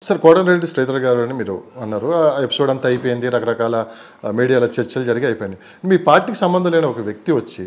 Sir Kotamreddy Sridhar గారు అని మీరు అన్నారు ఆ ఎపిసోడ్ అంతా అయిపోయింది రకరకాల ఆ, మీడియాలో చర్చలు జరిగి అయిపోయింది మీ పార్టీకి సంబంధం లేని ఒక వ్యక్తి వచ్చి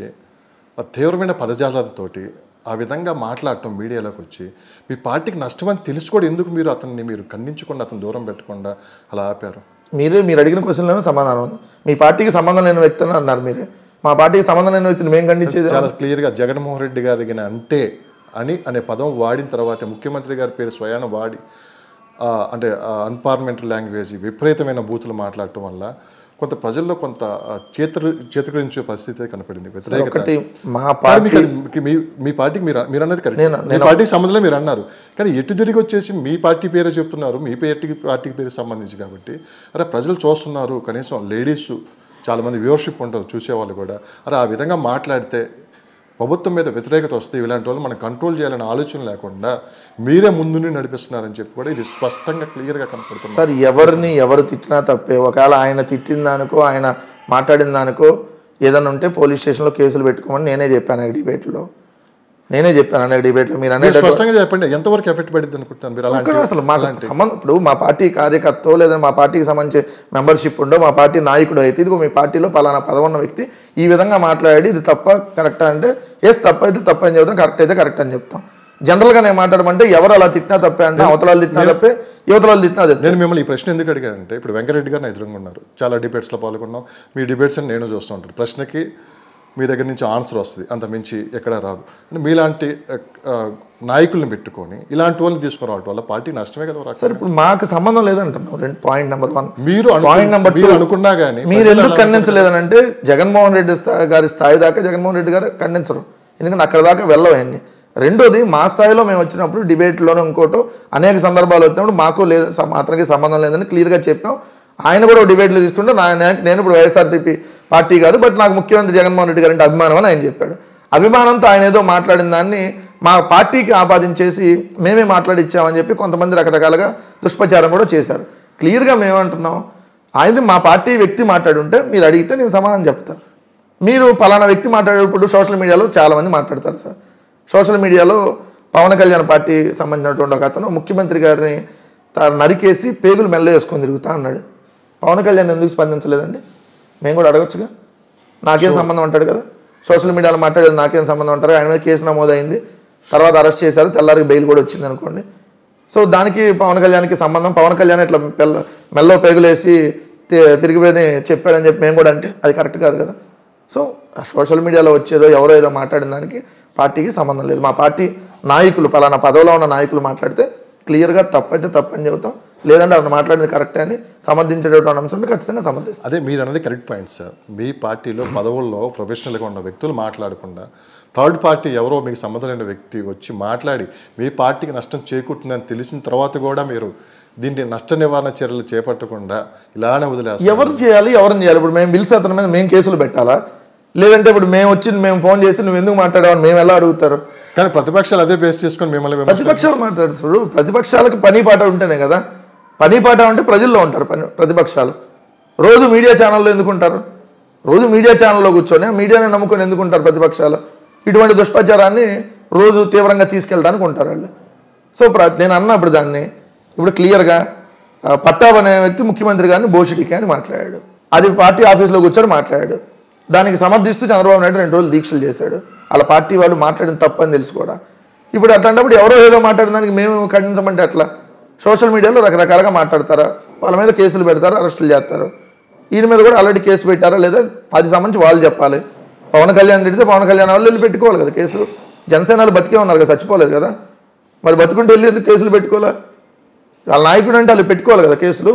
ఆ తీవ్రమైన పదజాలంతో ఆ విధంగా మాట్లాడటం మీడియాలోకి వచ్చి మీ పార్టీకి నష్టం అని తెలిసి కూడా ఎందుకు మీరు అతన్ని మీరు ఖండించకుండా అతను దూరం పెట్టకుండా అలా ఆపారు మీరే మీరు అడిగిన క్వశ్చన్లోనే సమాధానం ఉంది మీ పార్టీకి సంబంధం లేని వ్యక్తి అని అన్నారు మీరే మా పార్టీకి సంబంధం లేని వ్యక్తిని మేము ఖండించేది చాలా క్లియర్గా జగన్మోహన్ రెడ్డి గారి దగ్గర అంటే అని అనే పదం వాడిన తర్వాత ముఖ్యమంత్రి గారి పేరు స్వయాన వాడి ఆ, అంటే అన్పార్లమెంటరీ లాంగ్వేజ్ విపరీతమైన బూతులు మాట్లాడటం వల్ల కొంత ప్రజల్లో కొంత ఆ, చేతులు చేతుకరించే పరిస్థితి కనపడింది వ్యతిరేకత ఒకటి మా కానీ పార్టీ మీకు అది- మీకు మీ మీ పార్టీకి మీరు మీరు అన్నది కరెక్ట్ నేను- మీ పార్టీకి సంబంధంలో మీరు అన్నారు కానీ ఎటు తిరిగి వచ్చేసి మీ పార్టీ పేరే చెప్తున్నారు మీ పార్టీకి పార్టీకి పేరు సంబంధించి కాబట్టి అరే ప్రజలు చూస్తున్నారు కనీసం లేడీస్ చాలామంది వ్యూవర్షిప్ ఉంటారు చూసేవాళ్ళు కూడా అరే ఆ విధంగా మాట్లాడితే ప్రభుత్వం మీద వ్యతిరేకత వస్తే ఇలాంటి వాళ్ళు మనం కంట్రోల్ చేయాలనే ఆలోచన లేకుండా మీరే ముందుని నడిపిస్తున్నారని చెప్పి కూడా ఇది స్పష్టంగా క్లియర్గా కనపడుతుంది సార్ ఎవరిని ఎవరు తిట్టినా తప్పే ఒకవేళ ఆయన తిట్టిన దానికో ఆయన మాట్లాడిన దానికో ఏదైనా ఉంటే పోలీస్ స్టేషన్లో కేసులు పెట్టుకోమని నేనే చెప్పాను ఆ డిబేట్లో నేనే చెప్పాను అనే డిబేట్లో మీరు మీరు అనేది స్పష్టంగా చెప్పండి ఎంతవరకు ఎఫెక్ట్ పడింది అనుకుంటున్నాను మీరు అలాంటి ఒక్కరు అసలు మాకు సంబంధం ఇప్పుడు మా పార్టీ కార్యకర్త లేదా మా పార్టీకి సంబంధించి మెంబర్షిప్ ఉండో మా పార్టీ నాయకుడు అయితే ఇదిగో మీ పార్టీలో పలానా పదవి ఉన్న వ్యక్తి ఈ విధంగా మాట్లాడి ఇది తప్ప కరెక్ట్ అంటే ఎస్ తప్ప అయితే తప్ప అని చెప్తాం కరెక్ట్ అయితే కరెక్ట్ అని చెప్తాం జనరల్గా నేను మాట్లాడమంటే ఎవరు అలా తిట్టినా తప్పే అంటే అవతలాలు తిట్టినా తప్పే యువతలాలు తిట్టినా తప్పే నేను మిమ్మల్ని ఈ ప్రశ్న ఎందుకు అడిగానంటే ఇప్పుడు వెంకరెడ్డి గారు నా ఎదురుగా ఉన్నారు చాలా డిబేట్స్లో పాల్గొన్నాం మీ డిబేట్స్ అని నేను చూస్తూ ఉంటాను ప్రశ్నకి మీ దగ్గర నుంచి ఆన్సర్ వస్తుంది అంత మించి ఎక్కడ రాదు అంటే మీలాంటి ఆ, నాయకుల్ని పెట్టుకొని ఇలాంటి వాళ్ళని తీసుకురావటం వల్ల పార్టీ నష్టమే కదా రాక సార్ ఇప్పుడు మాకు సంబంధం లేదంటున్నాం రెండు పాయింట్ నెంబర్ వన్ మీరు అను- పాయింట్ నెంబర్ మీరు టూ అనుకున్నా కానీ మీరు ఎందుకు ఖండించలేదనంటే జగన్మోహన్ రెడ్డి స్థా- గారి స్థాయి దాకా జగన్మోహన్ రెడ్డి గారు ఖండించరు ఎందుకంటే అక్కడ దాకా వెళ్ళవన్నీ రెండోది మా స్థాయిలో మేము వచ్చినప్పుడు డిబేట్లోనే ఇంకోటో అనేక సందర్భాలు వచ్చినప్పుడు మాకు లేదు సమ- అతనికి సంబంధం లేదని క్లియర్గా చెప్పాం ఆయన కూడా డిబేట్లు తీసుకుంటే నా నే- నేను ఇప్పుడు వైఎస్ఆర్సీపీ పార్టీ కాదు బట్ నాకు ముఖ్యమంత్రి జగన్మోహన్ రెడ్డి గారి అంటే అభిమానం అని ఆయన చెప్పాడు అభిమానంతో ఆయన ఏదో మాట్లాడిన దాన్ని మా పార్టీకి ఆపాదించేసి మేమే మాట్లాడిచ్చామని చెప్పి కొంతమంది రకరకాలుగా దుష్ప్రచారం కూడా చేశారు క్లియర్గా మేమంటున్నాం ఆయనది మా పార్టీ వ్యక్తి మాట్లాడుంటే మీరు అడిగితే నేను సమాధానం చెప్తా మీరు పలానా వ్యక్తి మాట్లాడేటప్పుడు సోషల్ మీడియాలో చాలామంది మాట్లాడతారు సార్ సోషల్ మీడియాలో పవన్ కళ్యాణ్ పార్టీ సంబంధించినటువంటి ఒక అతను ముఖ్యమంత్రి గారిని తా- నరికేసి పేగులు మెల్ల వేసుకొని తిరుగుతా అన్నాడు పవన్ కళ్యాణ్ ఎందుకు స్పందించలేదండి మేము కూడా అడగచ్చుగా నాకేం సంబంధం అంటాడు కదా సోషల్ మీడియాలో మాట్లాడేది నాకేం సంబంధం అంటారు ఆయన మీద కేసు నమోదైంది తర్వాత అరెస్ట్ చేశారు తెల్లారికి బెయిల్ కూడా వచ్చింది అనుకోండి సో దానికి పవన్ కళ్యాణ్కి సంబంధం పవన్ కళ్యాణ్ ఇట్లా పెళ్ళ మెల్లో పేగులేసి తి- తిరిగిపోయి చెప్పాడని చెప్పి మేము కూడా అంటే అది కరెక్ట్ కాదు కదా సో ఆ సోషల్ మీడియాలో వచ్చేదో ఎవరో ఏదో మాట్లాడిన దానికి పార్టీకి సంబంధం లేదు మా పార్టీ నాయకులు పలానా పదవిలో ఉన్న నాయకులు మాట్లాడితే క్లియర్గా తప్పైతే తప్పని చెబుతాం లేదంటే అతను మాట్లాడింది కరెక్టే అని సమర్థించేటటువంటి అంశం ఉంటే ఖచ్చితంగా సమర్థిస్తాం అదే మీరు అన్నది కరెక్ట్ పాయింట్ సార్ మీ పార్టీలో పదవుల్లో ప్రొఫెషనల్గా ఉన్న వ్యక్తులు మాట్లాడకుండా థర్డ్ పార్టీ ఎవరో మీకు సంబంధం లేని వ్యక్తి వచ్చి మాట్లాడి మీ పార్టీకి నష్టం చేకూరుతుందని తెలిసిన తర్వాత కూడా మీరు దీన్ని నష్ట నివారణ చర్యలు చేపట్టకుండా ఇలానే వదిలేస్తారు ఎవరు చేయాలి ఎవరిని చేయాలి ఇప్పుడు మేము పిలిచి అతని మీద మేము కేసులు పెట్టాలా లేదంటే ఇప్పుడు మేము వచ్చి మేము ఫోన్ చేసి నువ్వు ఎందుకు మాట్లాడావని మేము ఎలా అడుగుతారు కానీ ప్రతిపక్షాలు అదే బేస్ చేసుకొని మిమ్మల్ని విమర్శ- ప్రతిపక్షాలు మాట్లాడుతారు ప్రతిపక్షాలకు పని పాట ఉంటేనే కదా పని పాట ఉంటే ప్రజల్లో ఉంటారు పని ప్రతిపక్షాలు రోజు మీడియా ఛానల్లో ఎందుకు ఉంటారు రోజు మీడియా ఛానల్లో కూర్చొని ఆ మీడియాని నమ్ముకొని ఎందుకు ఉంటారు ప్రతిపక్షాలు ఇటువంటి దుష్ప్రచారాన్ని రోజు తీవ్రంగా తీసుకెళ్ళడానికి ఉంటారు వాళ్ళు సో ప్ర నేను అన్నప్పుడు దాన్ని ఇప్పుడు క్లియర్గా ఆ, పట్టాబ్ అనే వ్యక్తి ముఖ్యమంత్రి గారిని బోషిడికి అని మాట్లాడాడు అది పార్టీ ఆఫీస్లో కూర్చొని మాట్లాడాడు దానికి సమర్థిస్తూ చంద్రబాబు నాయుడు రెండు రోజులు దీక్షలు చేశాడు వాళ్ళ పార్టీ వాళ్ళు మాట్లాడిన తప్పని తెలుసు కూడా ఇప్పుడు అట్లాంటప్పుడు ఎవరో ఏదో మాట్లాడిన దానికి మేము ఖండించమంటే అట్లా సోషల్ మీడియాలో రకరకాలుగా మాట్లాడతారా వాళ్ళ మీద కేసులు పెడతారు అరెస్టులు చేస్తారు ఈయన మీద కూడా ఆల్రెడీ కేసు పెట్టారా లేదా అది సంబంధించి వాళ్ళు చెప్పాలి పవన్ కళ్యాణ్ తిడితే పవన్ కళ్యాణ్ వాళ్ళు వెళ్ళి పెట్టుకోవాలి కదా కేసు జనసేన వాళ్ళు బతికే ఉన్నారు కదా చచ్చిపోలేదు కదా మరి బతుకుంటే వెళ్ళి ఎందుకు కేసులు పెట్టుకోవాలా వాళ్ళ నాయకుడు అంటే వాళ్ళు పెట్టుకోవాలి కదా కేసులు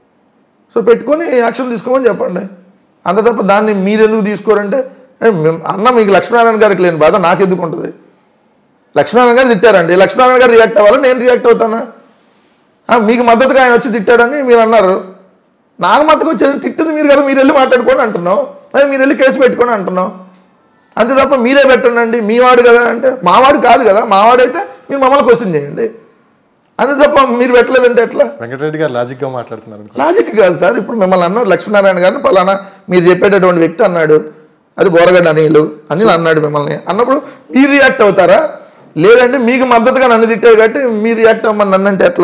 సో పెట్టుకొని యాక్షన్ తీసుకోమని చెప్పండి అంత తప్ప దాన్ని మీరు ఎందుకు తీసుకోరంటే ఏ, మేం- అన్న మీకు లక్ష్మీనారాయణ గారికి లేని బాధ నాకు ఎందుకు ఉంటుంది లక్ష్మీనారాయణ గారు తిట్టారండి లక్ష్మీనారాయణ గారు రియాక్ట్ అవ్వాలి నేను రియాక్ట్ అవుతానా ఆ, మీకు మద్దతుగా ఆయన వచ్చి తిట్టాడని మీరు అన్నారు నాకు మద్దతుగా వచ్చేది తిట్టింది మీరు కదా మీరు వెళ్ళి మాట్లాడుకోండి అంటున్నావు అదే మీరు వెళ్ళి కేసు పెట్టుకొని అంటున్నావు అంతే తప్ప మీరే పెట్టండి మీ వాడు కదా అంటే మావాడు కాదు కదా మావాడైతే మీరు మమ్మల్ని క్వశ్చన్ చేయండి అంతే తప్ప మీరు పెట్టలేదంటే ఎట్లా వెంకటరెడ్డి గారు లాజిక్గా మాట్లాడుతున్నారు అనుకో. లాజిక్ కాదు సార్ ఇప్పుడు మిమ్మల్ని అన్నారు లక్ష్మీనారాయణ గారిని పలానా మీరు చెప్పేటటువంటి వ్యక్తి అన్నాడు అది బోరగడ్డ అనిలు అనిల్ అన్నాడు మిమ్మల్ని అన్నప్పుడు మీరు రియాక్ట్ అవుతారా లేదంటే మీకు మద్దతుగా నన్ను తిట్టారు కాబట్టి మీరు రియాక్ట్ అవ్వమని నన్ను అంటే ఎట్లా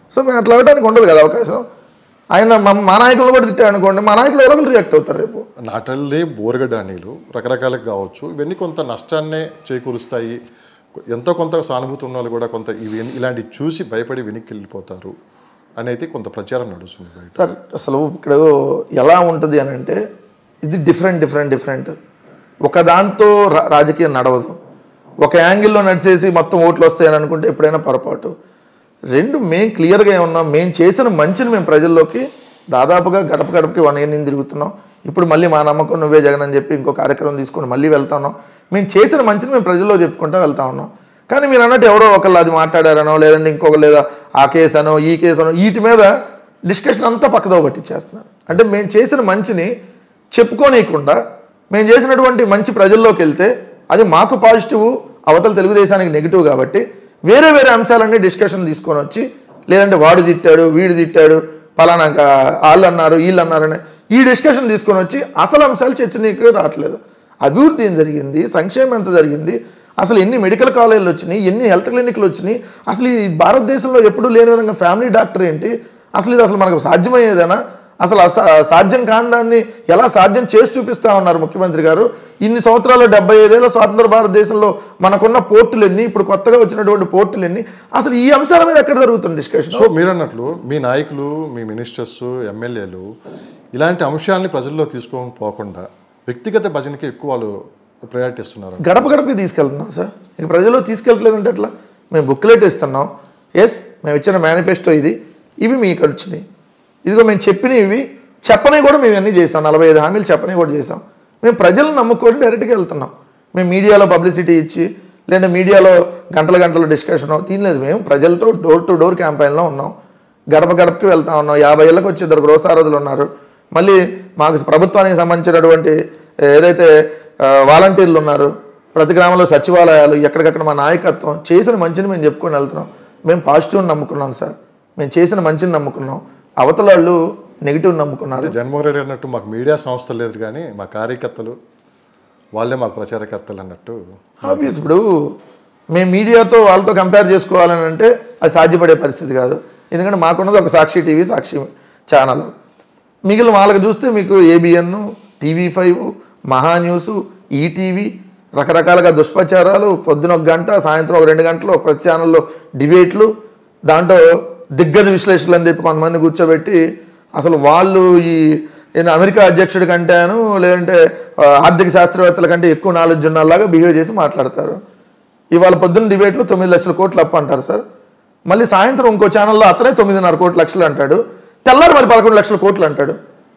సో మేము అట్లా అవ్వడానికి ఉండదు కదా అవకాశం ఆయన మా- మా నాయకులను కూడా తిట్టాడు అనుకోండి మా నాయకులు ఎవరో ఒకరు రియాక్ట్ అవుతారు రేపు నాటల్లే బోరగడ్డ అణీలు రకరకాలుగా కావచ్చు ఇవన్నీ కొంత నష్టాన్నే చేకూరుస్తాయి ఎంతో కొంత సానుభూతి ఉన్న వాళ్ళు కూడా కొంత ఇవి ఇలాంటివి చూసి భయపడి వెనక్కి వెళ్ళిపోతారు అనేది కొంత ప్రచారం నడుస్తుంది బయట సార్ అసలు ఇక్కడ ఎలా ఉంటుంది అని అంటే ఇది డిఫరెంట్ డిఫరెంట్ డిఫరెంట్ ఒక దాంతో రా- రాజకీయం నడవదు ఒక యాంగిల్లో నడిచేసి మొత్తం ఓట్లు వస్తాయని అనుకుంటే ఎప్పుడైనా పొరపాటు రెండు మేం క్లియర్గా ఏమన్నాం మేము చేసిన మంచిని మేము ప్రజల్లోకి దాదాపుగా గడప గడపకి వన్ ఇయర్ నుంచి తిరుగుతున్నాం ఇప్పుడు మళ్ళీ మా నమ్మకం నువ్వే జగన్ అని చెప్పి ఇంకో కార్యక్రమం తీసుకొని మళ్ళీ వెళ్తా ఉన్నాం మేము చేసిన మంచిని మేము ప్రజల్లో చెప్పుకుంటూ వెళ్తా ఉన్నాం కానీ మీరు అన్నట్టు ఎవరో ఒకళ్ళు అది మాట్లాడారనో లేదంటే ఇంకొక లేదా ఆ కేసు అనో ఈ కేసు అనో వీటి మీద డిస్కషన్ అంతా పక్కదో పట్టించేస్తున్నారు అంటే మేము చేసిన మంచిని చెప్పుకోనీయకుండా మేము చేసినటువంటి మంచి ప్రజల్లోకి వెళ్తే అది మాకు పాజిటివ్ అవతల తెలుగుదేశానికి నెగిటివ్ కాబట్టి వేరే వేరే అంశాలన్నీ డిస్కషన్ తీసుకొని వచ్చి లేదంటే వాడు తిట్టాడు వీడు తిట్టాడు పలానా కా- వాళ్ళు అన్నారు వీళ్ళు అన్నారని ఈ డిస్కషన్ తీసుకొని వచ్చి అసలు అంశాలు చర్చనీకి రావట్లేదు అభివృద్ధి ఏం జరిగింది సంక్షేమం ఎంత జరిగింది అసలు ఎన్ని మెడికల్ కాలేజీలు వచ్చినాయి ఎన్ని హెల్త్ క్లినిక్లు వచ్చినాయి అసలు ఈ భారతదేశంలో ఎప్పుడూ లేని విధంగా ఫ్యామిలీ డాక్టర్ ఏంటి అసలు ఇది అసలు మనకు సాధ్యమయ్యేదేనా అసలు అస- సాధ్యం కాని దాన్ని ఎలా సాధ్యం చేసి చూపిస్తా ఉన్నారు ముఖ్యమంత్రి గారు ఇన్ని సంవత్సరాలు డెబ్బై ఐదేళ్ళ స్వాతంత్ర భారతదేశంలో మనకున్న పోర్టులు ఎన్ని ఇప్పుడు కొత్తగా వచ్చినటువంటి పోర్టులు ఎన్ని అసలు ఈ అంశాల మీద ఎక్కడ జరుగుతుంది డిస్కషన్ సో మీరు అన్నట్లు మీ నాయకులు మీ మినిస్టర్స్ ఎమ్మెల్యేలు ఇలాంటి అంశాలని ప్రజల్లో తీసుకోని పోకుండా వ్యక్తిగత భజనకి ఎక్కువ వాళ్ళు ప్రయారిటీ ఇస్తున్నారు గడప గడపకి తీసుకెళ్తున్నాం సార్ ఇక ప్రజల్లో తీసుకెళ్ళట్లేదంటే ఎట్లా మేము బుక్లెట్ ఇస్తున్నాం ఎస్ మేము ఇచ్చిన మేనిఫెస్టో ఇది ఇవి మీకు వచ్చినాయి ఇదిగో మేము చెప్పినవి ఇవి చెప్పని కూడా మేము అన్నీ చేసాం నలభై ఐదు హామీలు చెప్పని కూడా చేసాం మేము ప్రజలను నమ్ముకొని డైరెక్ట్గా వెళ్తున్నాం మేము మీడియాలో పబ్లిసిటీ ఇచ్చి లేదా మీడియాలో గంటల గంటల డిస్కషన్ తీయలేదు మేము ప్రజలతో డోర్ టు డోర్ క్యాంపెయిన్లో ఉన్నాం గడప గడపకి వెళ్తా ఉన్నాం యాభై ఏళ్ళకి వచ్చి ఇద్దరు గృహసారథులు ఉన్నారు మళ్ళీ మాకు ప్రభుత్వానికి సంబంధించినటువంటి ఏదైతే ఆ, వాలంటీర్లు ఉన్నారు ప్రతి గ్రామంలో సచివాలయాలు ఎక్కడికక్కడ మా నాయకత్వం చేసిన మంచిని మేము చెప్పుకొని వెళ్తున్నాం మేము పాజిటివ్ని నమ్ముకున్నాం సార్ మేము చేసిన మంచిని నమ్ముకున్నాం అవతల వాళ్ళు నెగిటివ్ నమ్ముకున్నారు జగన్మోహన్ రెడ్డి అన్నట్టు మాకు మీడియా సంస్థలు లేదు కానీ మా కార్యకర్తలు వాళ్ళే మాకు ప్రచారకర్తలు అన్నట్టు ఆబ్వియస్ ఇప్పుడు మేము మీడియాతో వాళ్ళతో కంపేర్ చేసుకోవాలని అంటే అది సాధ్యపడే పరిస్థితి కాదు ఎందుకంటే మాకున్నది ఒక సాక్షి టీవీ సాక్షి ఛానల్ మిగిలిన వాళ్ళకి చూస్తే మీకు ABN TV five Maha news ETV రకరకాలుగా దుష్ప్రచారాలు పొద్దున ఒక గంట సాయంత్రం ఒక రెండు గంటలు ప్రతి ఛానల్లో డిబేట్లు దాంట్లో దిగ్గజ విశ్లేషణలు అని చెప్పి కొంతమంది కూర్చోబెట్టి అసలు వాళ్ళు ఈ ఈయన అమెరికా అధ్యక్షుడి కంటేను లేదంటే ఆ, ఆర్థిక శాస్త్రవేత్తల కంటే ఎక్కువ నాలెడ్జ్ ఉన్నలాగా బిహేవ్ చేసి మాట్లాడతారు ఇవాళ పొద్దున్న డిబేట్లో తొమ్మిది లక్షల కోట్లు అప్పు అంటారు సార్ మళ్ళీ సాయంత్రం ఇంకో ఛానల్లో అతనే తొమ్మిదిన్నర కోట్ల లక్షలు అంటాడు తెల్లారి మరి పదకొండు లక్షల కోట్లు అంటాడు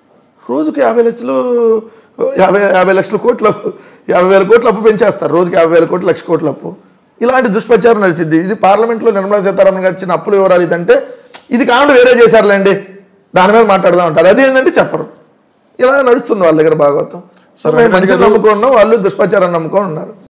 రోజుకి యాభై లక్షలు యాభై యాభై లక్షల కోట్ల అప్పు యాభై వేల కోట్ల అప్పు పెంచేస్తారు రోజుకి యాభై వేల కోట్లు లక్ష కోట్ల అప్పు ఇలాంటి దుష్ప్రచారం నడిచింది ఇది పార్లమెంట్లో నిర్మలా సీతారామన్ గారు ఇచ్చిన అప్పుల వివరాలు ఇదంటే ఇది కాకుండా వేరే చేశారులేండి దాని మీద మాట్లాడదాం అంటారు అది ఏంటంటే చెప్పరు ఇలా నడుస్తుంది వాళ్ళ దగ్గర భాగవతం సో మేము మంచిగా నమ్ముకున్నాం వాళ్ళు దుష్ప్రచారం నమ్ముకొని ఉన్నారు